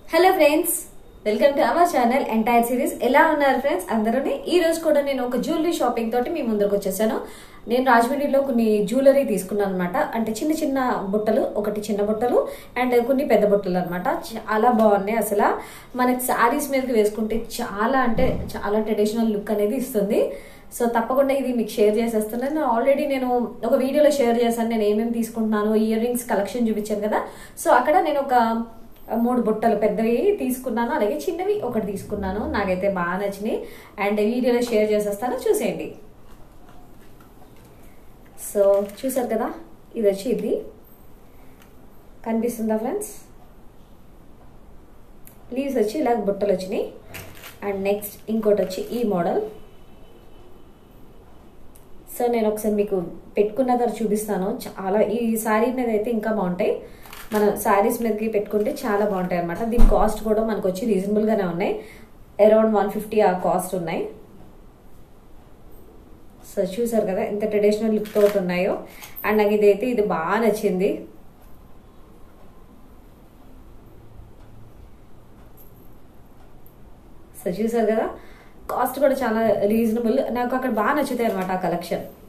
hello friends welcome to our channel entire series ఎలా ఉన్నారు friends అందరూని ఈ రోజు కూడా నేను ఒక జ్యువెలరీ షాపింగ్ తోటి మీ ముందరకు వచ్చేసాను నేను రాజమండ్రిలో కొన్ని జ్యువెలరీ తీసుకున్నాను అనమాట అంటే చిన్న చిన్న బుట్టలు ఒకటి చిన్న బుట్టలు అండ్ కొన్ని పెద్ద బుట్టలు అనమాట చాలా బాగున్నాయి అసలు మనకి శారీస్ మీదకి వేసుకుంటే చాలా అంటే చాలా ట్రెడిషనల్ లుక్ అనేది ఇస్తుంది సో తప్పకుండా ఇది మీకు షేర్ చేసేస్తున్నాను నేను ఆల్రెడీ నేను ఒక వీడియోలో షేర్ చేశాను నేను ఏమేమి తీసుకుంటున్నాను ఇయర్ రింగ్స్ కలెక్షన్ చూపించాను కదా సో అక్కడ నేను ఒక మూడు బుట్టలు పెద్దవి తీసుకున్నాను అలాగే చిన్నవి ఒకటి తీసుకున్నాను నాకైతే బాగా నచ్చినాయి అండ్ వీడియోలో షేర్ చేసేస్తాను చూసేయండి సో చూసారు కదా ఇది వచ్చి ఇది కనిపిస్తుందా ఫ్రెండ్స్ లీవ్స్ వచ్చి ఇలా బుట్టలు వచ్చినాయి అండ్ నెక్స్ట్ ఇంకోటి వచ్చి ఈ మోడల్ సో నేను ఒకసారి మీకు పెట్టుకున్న తర్వాత చూపిస్తాను చాలా ఈ శారీ మీద అయితే ఇంకా బాగుంటాయి మన శారీస్ మీదకి పెట్టుకుంటే చాలా బాగుంటాయి అనమాట దీని కాస్ట్ కూడా మనకు వచ్చి రీజనబుల్గానే ఉన్నాయి అరౌండ్ వన్ ఫిఫ్టీ ఆ కాస్ట్ ఉన్నాయి సో చూసారు కదా ఎంత ట్రెడిషనల్ లుక్ తోటి ఉన్నాయో అండ్ నాకు ఇదైతే ఇది బాగా నచ్చింది సో చూసారు కదా కాస్ట్ కూడా చాలా రీజనబుల్ నాకు అక్కడ బాగా నచ్చుతాయి అనమాట ఆ కలెక్షన్